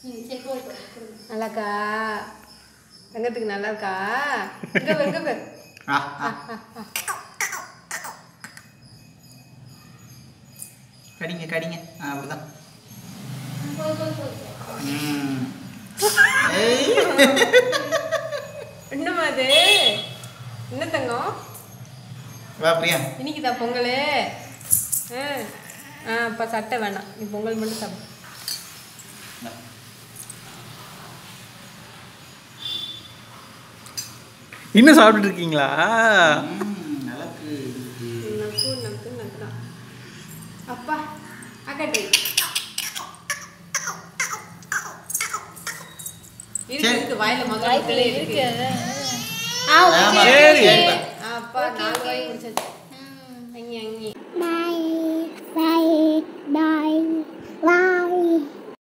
ம் சரி போய் போய் கொடுங்க நல்லாக்கா தங்கத்துக்கு நல்லா இருக்கா இங்க பாரு, இங்க பாரு. ஆ ஆ கடிங்க கடிங்க ஆ அப்படிதான் போய் போய் போய் போய். ம். ஏய். என்னம்மா அது என்ன தங்கம் வா பிரியா இன்னைக்கு தான் பொங்கல் ஆ ஆ அப்போ சட்டை வேணாம் நீ பொங்கல் மட்டும் சாப்பிடு வா. இன்னும் சாப்பிட்டுட்டு இருக்கீங்களா ம், நல்லாக்கு நக்கு நக்கு நக்கா அப்பா அக்கட்டி இருக்கு சரி. இருக்கு வாயில வாய்க்குள்ள மகள் இருக்கு இருக்கு ஆ ஆமா. ஓகே சரி. அப்பா நாலு வாய் முடிச்சாச்சு